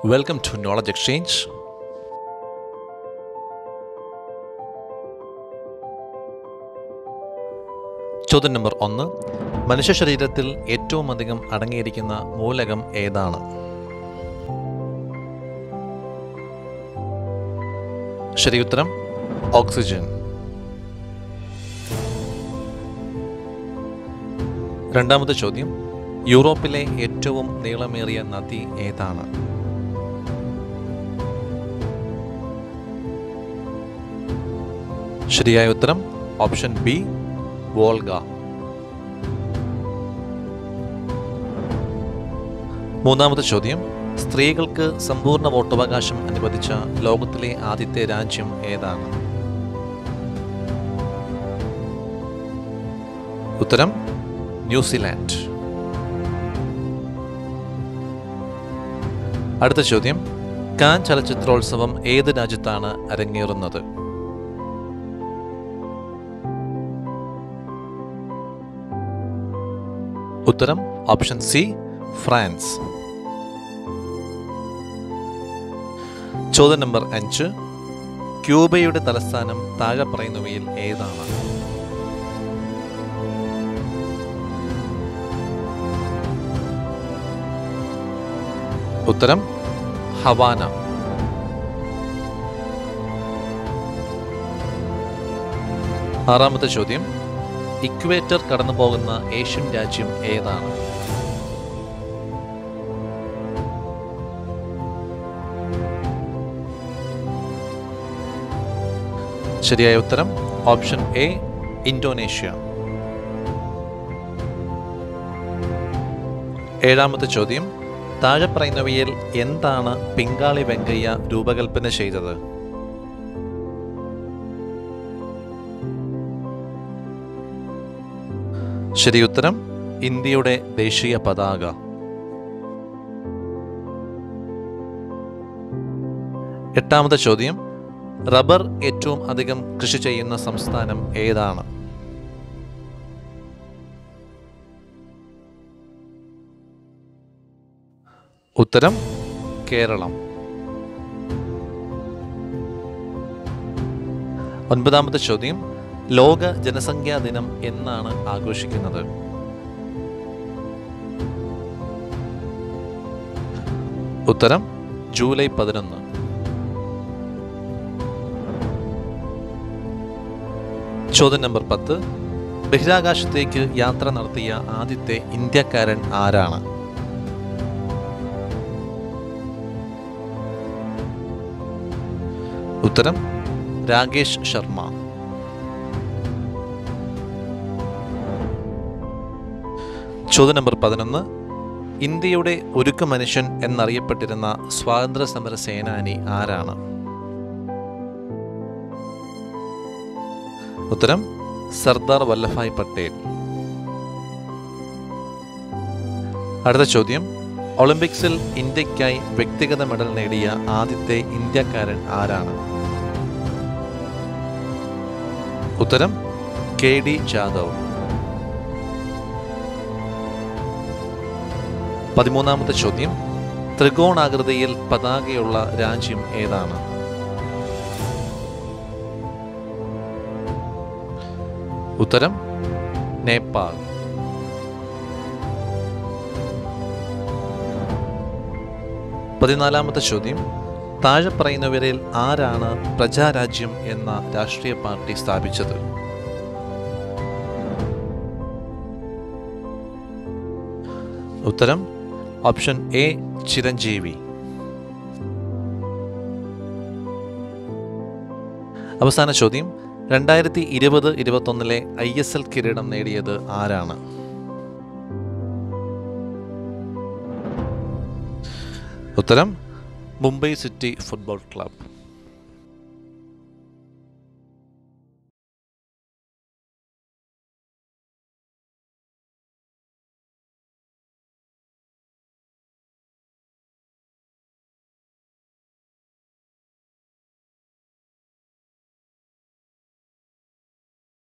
Welcome to Knowledge Exchange. ചോദ്യം number ഒന്ന് മനുഷ്യ ശരീരത്തിൽ ഏറ്റവും അധികം അടങ്ങിയിരിക്കുന്ന മൂലകം ഏതാണ് ശരി ഉത്തരം ഓക്സിജൻ രണ്ടാമത്തെ ചോദ്യം യൂറോപ്പിലെ ഏറ്റവും നീളമേറിയ നദി ഏതാണ് ശരിയായ ഉത്തരം ഓപ്ഷൻ ബി വോൾഗ മൂന്നാമത്തെ ചോദ്യം സ്ത്രീകൾക്ക് സമ്പൂർണ്ണ വോട്ടവകാശം അനുവദിച്ച ലോകത്തിലെ ആദ്യത്തെ രാജ്യം ഏതാണ് ഉത്തരം ന്യൂസിലാൻഡ് അടുത്ത ചോദ്യം കാൻ ചലച്ചിത്രോത്സവം ഏത് രാജ്യത്താണ് അരങ്ങേറുന്നത് ഉത്തരം ഓപ്ഷൻ സി ഫ്രാൻസ് ചോദ്യം നമ്പർ അഞ്ച് ക്യൂബയുടെ തലസ്ഥാനം താഴെ പറയുന്നവയിൽ ഏതാണ് ഉത്തരം ഹവാന ആറാമത്തെ ചോദ്യം ഇക്വേറ്റർ കടന്നു പോകുന്ന ഏഷ്യൻ രാജ്യം ഏതാണ് ശരിയായ ഉത്തരം ഓപ്ഷൻ എ ഇന്തോനേഷ്യ ഏഴാമത്തെ ചോദ്യം താഴെ പറയുന്നവയിൽ എന്താണ് പിങ്കാളി വെങ്കയ്യ രൂപകൽപ്പന ചെയ്തത് ശരി ഉത്തരം ഇന്ത്യയുടെ ദേശീയ പതാക എട്ടാമത്തെ ചോദ്യം റബ്ബർ ഏറ്റവും അധികം കൃഷി ചെയ്യുന്ന സംസ്ഥാനം ഏതാണ് ഉത്തരം കേരളം ഒൻപതാമത്തെ ചോദ്യം ലോക ജനസംഖ്യാ ദിനം എന്നാണ് ആഘോഷിക്കുന്നത് ഉത്തരം ജൂലൈ പതിനൊന്ന് ചോദ്യം നമ്പർ പത്ത് ബഹിരാകാശത്തേക്ക് യാത്ര നടത്തിയ ആദ്യത്തെ ഇന്ത്യക്കാരൻ ആരാണ് ഉത്തരം രാകേഷ് ശർമ്മ ചോദ്യം നമ്പർ പതിനൊന്ന് ഇന്ത്യയുടെ ഒരുക്ക മനുഷ്യൻ എന്നറിയപ്പെട്ടിരുന്ന സ്വാതന്ത്ര്യ സമര സേനാനി ആരാണ് ഉത്തരം സർദാർ വല്ലഭായ് പട്ടേൽ അടുത്ത ചോദ്യം ഒളിമ്പിക്സിൽ ഇന്ത്യക്കായി വ്യക്തിഗത മെഡൽ നേടിയ ആദ്യത്തെ ഇന്ത്യക്കാരൻ ആരാണ് ഉത്തരം കെ ഡി ജാദവ് പതിമൂന്നാമത്തെ ചോദ്യം ത്രികോണാകൃതിയിൽ പതാകയുള്ള രാജ്യം ഏതാണ് ഉത്തരം നേപ്പാൾ പതിനാലാമത്തെ ചോദ്യം താഴെ പറയുന്നവരിൽ ആരാണ് പ്രജാരാജ്യം എന്ന രാഷ്ട്രീയ പാർട്ടി സ്ഥാപിച്ചത് ഉത്തരം ഓപ്ഷൻ എ ചിരഞ്ജീവി അവസാന ചോദ്യം രണ്ടായിരത്തി ഇരുപത് ഇരുപത്തൊന്നിലെ ഐ എസ് എൽ കിരീടം നേടിയത് ആരാണ് ഉത്തരം മുംബൈ സിറ്റി ഫുട്ബോൾ ക്ലബ്